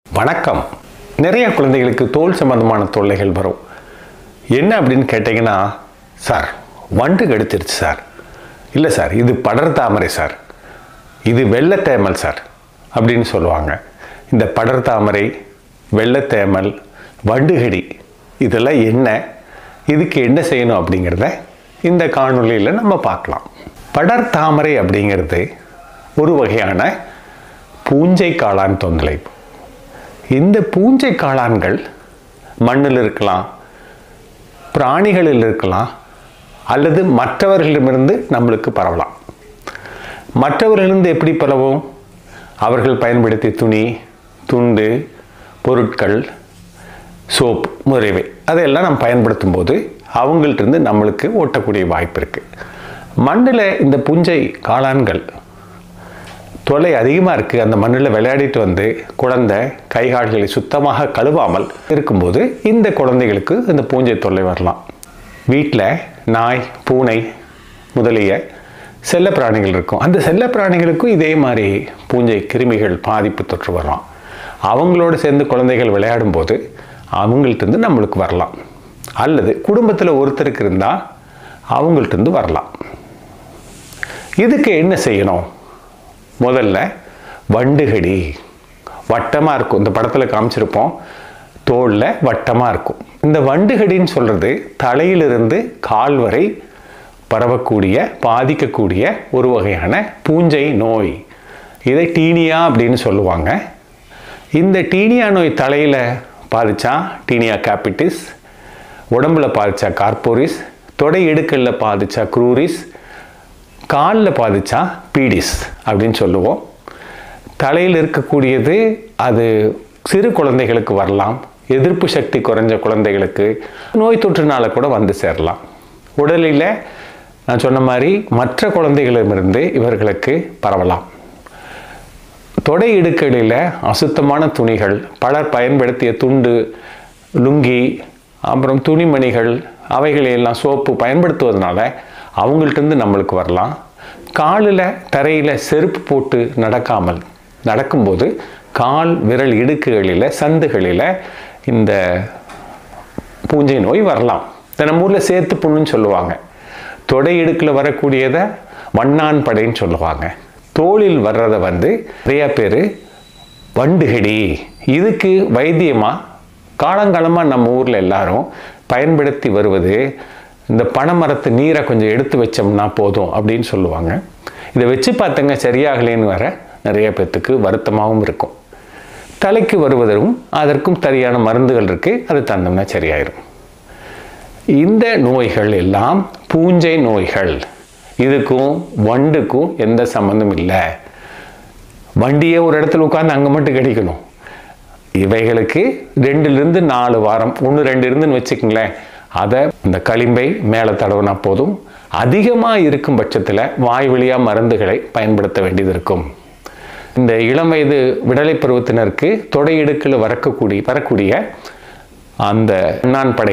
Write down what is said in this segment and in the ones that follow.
வணக்கம் நிறைய குழந்தைகளுக்கு தோல் சம்பந்தமான தொல்லைகள் வரும் என்ன அப்படின்னு கேட்டிங்கன்னா சார் வண்டு கடிச்சிருச்சு சார் இல்லை சார் இது படர் தாமரை சார் இது வெள்ளத்தேமல் சார் அப்படின்னு சொல்லுவாங்க இந்த படர் தாமரை வெள்ளத்தேமல் வண்டுகடி இதெல்லாம் என்ன இதுக்கு என்ன செய்யணும் அப்படிங்கிறத இந்த காணொளியில் நம்ம பார்க்கலாம் படர் தாமரை அப்படிங்கிறது ஒரு வகையான பூஞ்சை காளான் தொந்தலைப்பு இந்த பூஞ்சை காளான்கள் மண்ணில் இருக்கலாம் பிராணிகளில் இருக்கலாம் அல்லது மற்றவர்களிடமிருந்து நம்மளுக்கு பரவலாம் மற்றவர்களிருந்து எப்படி பரவும் அவர்கள் பயன்படுத்திய துணி துண்டு பொருட்கள் சோப் முதலியவை அதையெல்லாம் நம்ம பயன்படுத்தும் போது அவங்கள்ட்ட நம்மளுக்கு ஓட்டக்கூடிய வாய்ப்பு இருக்குது மண்ணில் இந்த பூஞ்சை காளான்கள் தொல்லை அதிகமாக இருக்குது அந்த மண்ணில் விளையாடிட்டு வந்து குழந்தை கை கால்களை சுத்தமாக கழுவாமல் இருக்கும்போது இந்த குழந்தைகளுக்கு இந்த பூஞ்சை தொல்லை வரலாம் வீட்டில் நாய் பூனை முதலிய செல்ல பிராணிகள் இருக்கும் அந்த செல்ல பிராணிகளுக்கும் இதே மாதிரி பூஞ்சை கிருமிகள் பாதிப்பு தொற்று வரலாம் அவங்களோடு சேர்ந்து குழந்தைகள் விளையாடும் போது அவங்கள்ட்டேருந்து நம்மளுக்கு வரலாம் அல்லது குடும்பத்தில் ஒருத்தருக்கு இருந்தால் அவங்கள்ட்டேருந்து வரலாம் இதுக்கு என்ன செய்யணும் முதல்ல வண்டுகடி வட்டமாக இருக்கும் இந்த படத்தில் காமிச்சிருப்போம் தோளில் வட்டமாக இருக்கும் இந்த வண்டுகடின்னு சொல்கிறது தலையிலிருந்து கால் வரை பரவக்கூடிய பாதிக்கக்கூடிய ஒரு வகையான பூஞ்சை நோய் இதை டீனியா அப்படின்னு சொல்லுவாங்க இந்த டீனியா நோய் தலையில் பாதிச்சா டீனியா கேபிட்டிஸ் உடம்புல பாதிச்சா கார்போரிஸ் தொடை இடுக்கல்ல பாதிச்சா குரூரிஸ் காலில் பாதிச்சா பீடிஸ் அப்படின்னு சொல்லுவோம் தலையில் இருக்கக்கூடியது அது சிறு குழந்தைகளுக்கு வரலாம் எதிர்ப்பு சக்தி குறைஞ்ச குழந்தைகளுக்கு நோய் தொற்றுனால கூட வந்து சேரலாம் உடலில் நான் சொன்ன மாதிரி மற்ற குழந்தைகளிடமிருந்து இவர்களுக்கு பரவலாம் தொடை இடுக்களில் அசுத்தமான துணிகள் பலர் பயன்படுத்திய துண்டு லுங்கி அப்புறம் துணிமணிகள் அவைகளை எல்லாம் சோப்பு பயன்படுத்துவதனால அவங்கள்ட்டேருந்து நம்மளுக்கு வரலாம் காலில் தரையில் செருப்பு போட்டு நடக்காமல் நடக்கும்போது கால் விரல் இடுக்குகளில் சந்துகளில் இந்த பூஞ்சை நோய் வரலாம் இதை நம்ம ஊரில் சேர்த்து புண்ணுன்னு சொல்லுவாங்க தொடை இடுக்கில் வரக்கூடியதை வண்ணான் படைன்னு சொல்லுவாங்க தோளில் வர்றதை வந்து நிறைய பேர் வண்டுகடி இதுக்கு வைத்தியமாக காலங்காலமாக நம்ம ஊரில் எல்லாரும் பயன்படுத்தி வருவது இந்த பனைமரத்து நீரை கொஞ்சம் எடுத்து வச்சோம்னா போதும் அப்படின்னு சொல்லுவாங்க இதை வச்சு பார்த்தங்க சரியாகலேன்னு வர நிறைய பேர்த்துக்கு வருத்தமாகவும் இருக்கும் தலைக்கு வருவதற்கும் அதற்கும் சரியான மருந்துகள் இருக்குது அது தந்தோம்னா சரியாயிரும் இந்த நோய்கள் எல்லாம் பூஞ்சை நோய்கள் இதுக்கும் வண்டுக்கும் எந்த சம்மந்தம் இல்லை வண்டியை ஒரு இடத்துல உட்காந்து அங்கே மட்டும் கிடைக்கணும் இவைகளுக்கு ரெண்டுலேருந்து நாலு வாரம் ஒன்று ரெண்டு இருந்துன்னு வச்சுக்கோங்களேன் அதை இந்த களிம்பை மேலே தடவினா போதும் அதிகமாக இருக்கும் பட்சத்தில் வாய் வழியாக மருந்துகளை பயன்படுத்த வேண்டியது இருக்கும் இந்த இளம் வயது விடலை பருவத்தினருக்கு தொடை இடுக்கில் வரக்கூடிய வரக்கூடிய அந்த வண்ணான் படை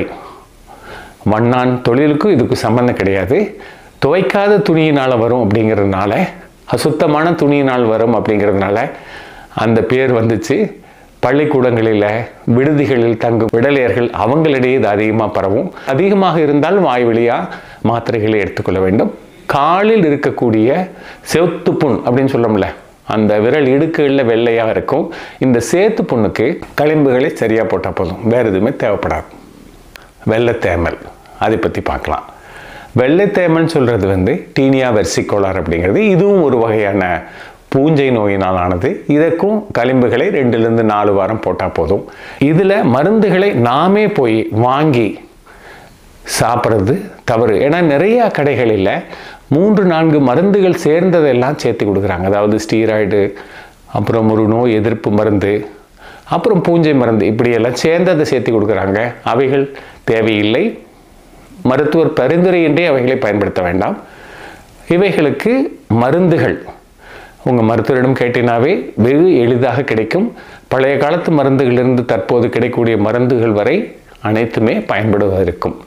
வண்ணான் தொழிலுக்கும் இதுக்கு சம்மந்தம் கிடையாது துவைக்காத துணியினால் வரும் அப்படிங்கிறதுனால அசுத்தமான துணியினால் வரும் அப்படிங்கிறதுனால அந்த பேர் வந்துச்சு பள்ளிக்கூடங்களில் விடுதிகளில் தங்கும் விடலையர்கள் அவங்களிடையே இது அதிகமாக பரவும் அதிகமாக இருந்தால் வாய் வழியாக மாத்திரைகளை எடுத்துக்கொள்ள வேண்டும் காலில் இருக்கக்கூடிய செவத்து புண் அப்படின்னு சொல்லணும்ல அந்த விரல் இடுக்குகளில் வெள்ளையாக இருக்கும் இந்த சேத்து புண்ணுக்கு களிம்புகளை சரியாக போட்டால் போதும் வேறு எதுவுமே தேவைப்படாது வெள்ளத்தேமல் அதை பற்றி பார்க்கலாம் வெள்ளைத்தேமல் சொல்கிறது வந்து டீனியா வெர்சிகோலார் அப்படிங்கிறது இதுவும் ஒரு வகையான பூஞ்சை நோயினால் ஆனது இதற்கும் களிம்புகளை ரெண்டுலேருந்து நாலு வாரம் போட்டால் போதும் இதில் மருந்துகளை நாமே போய் வாங்கி சாப்பிட்றது தவறு ஏன்னா நிறைய கடைகளில் மூன்று நான்கு மருந்துகள் சேர்ந்ததெல்லாம் சேர்த்து கொடுக்குறாங்க அதாவது ஸ்டீராய்டு அப்புறம் ஒரு நோய் எதிர்ப்பு மருந்து அப்புறம் பூஞ்சை மருந்து இப்படியெல்லாம் சேர்ந்ததை சேர்த்து கொடுக்குறாங்க அவைகள் தேவையில்லை மருத்துவர் பரிந்துரையின்றி அவைகளை பயன்படுத்த வேண்டாம் இவைகளுக்கு மருந்துகள் உங்கள் மருத்துவரிடம் கேட்டினாவே வெகு எளிதாக கிடைக்கும் பழைய காலத்து மருந்துகளிலிருந்து தற்போது கிடைக்கக்கூடிய மருந்துகள் வரை அனைத்துமே பயன்படுவதற்கும்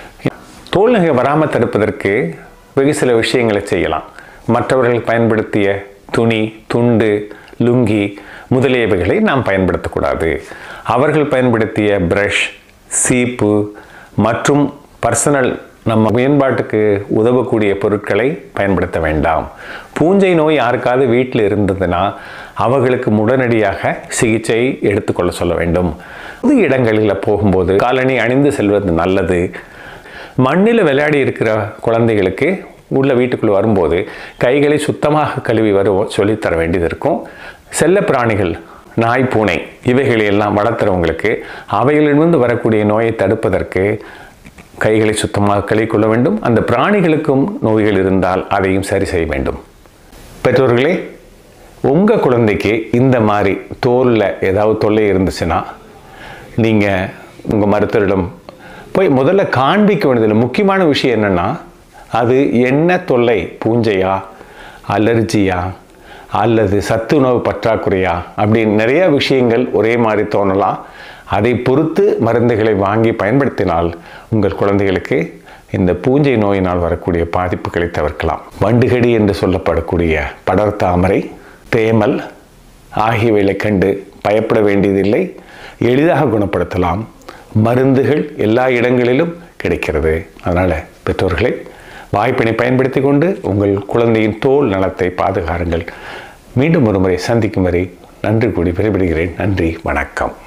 தோல் நகை வராமல் தடுப்பதற்கு வெகு சில விஷயங்களை செய்யலாம் மற்றவர்கள் பயன்படுத்திய துணி துண்டு லுங்கி முதலியவைகளை நாம் பயன்படுத்தக்கூடாது அவர்கள் பயன்படுத்திய பிரஷ் சீப்பு மற்றும் பர்சனல் நம்ம பயன்பாட்டுக்கு உதவக்கூடிய பொருட்களை பயன்படுத்த வேண்டாம் பூஞ்சை நோய் யாருக்காவது வீட்டில் இருந்ததுன்னா அவர்களுக்கு உடனடியாக சிகிச்சை எடுத்துக்கொள்ள சொல்ல வேண்டும் பொது இடங்களில் போகும்போது காலணி அணிந்து செல்வது நல்லது மண்ணில் விளையாடி இருக்கிற குழந்தைகளுக்கு உள்ள வீட்டுக்குள்ள வரும்போது கைகளை சுத்தமாக கழுவி வர சொல்லித்தர வேண்டியது இருக்கும் செல்ல பிராணிகள் நாய் பூனை இவைகளை எல்லாம் வளர்த்துறவங்களுக்கு அவைகளிலிருந்து வரக்கூடிய நோயை தடுப்பதற்கு கைகளை சுத்தமாக கழுவிக்கொள்ள வேண்டும் அந்த பிராணிகளுக்கும் நோய்கள் இருந்தால் அதையும் சரி செய்ய வேண்டும் பெற்றோர்களே உங்கள் குழந்தைக்கு இந்த மாதிரி தோலில் ஏதாவது தொல்லை இருந்துச்சுன்னா நீங்கள் உங்கள் மருத்துவரிடம் போய் முதல்ல காண்பிக்க வேண்டியதில்லை முக்கியமான விஷயம் என்னென்னா அது என்ன தொல்லை பூஞ்சையா அலர்ஜியா அல்லது சத்துணவு பற்றாக்குறையா அப்படின்னு நிறைய விஷயங்கள் ஒரே மாதிரி தோணலாம் அதை பொறுத்து மருந்துகளை வாங்கி பயன்படுத்தினால் உங்கள் குழந்தைகளுக்கு இந்த பூஞ்சை நோயினால் வரக்கூடிய பாதிப்புகளை தவிர்க்கலாம் வண்டுகடி என்று சொல்லப்படக்கூடிய படர்தாமரை தேமல் ஆகியவைகளை கண்டு பயப்பட வேண்டியதில்லை எளிதாக குணப்படுத்தலாம் மருந்துகள் எல்லா இடங்களிலும் கிடைக்கிறது அதனால் பெற்றோர்களை வாய்ப்பினை பயன்படுத்தி கொண்டு உங்கள் குழந்தையின் தோல் நலத்தை பாதுகாருங்கள் மீண்டும் ஒரு முறை சந்திக்கும் வரை நன்றி கூடி விடைபெறுகிறேன் நன்றி வணக்கம்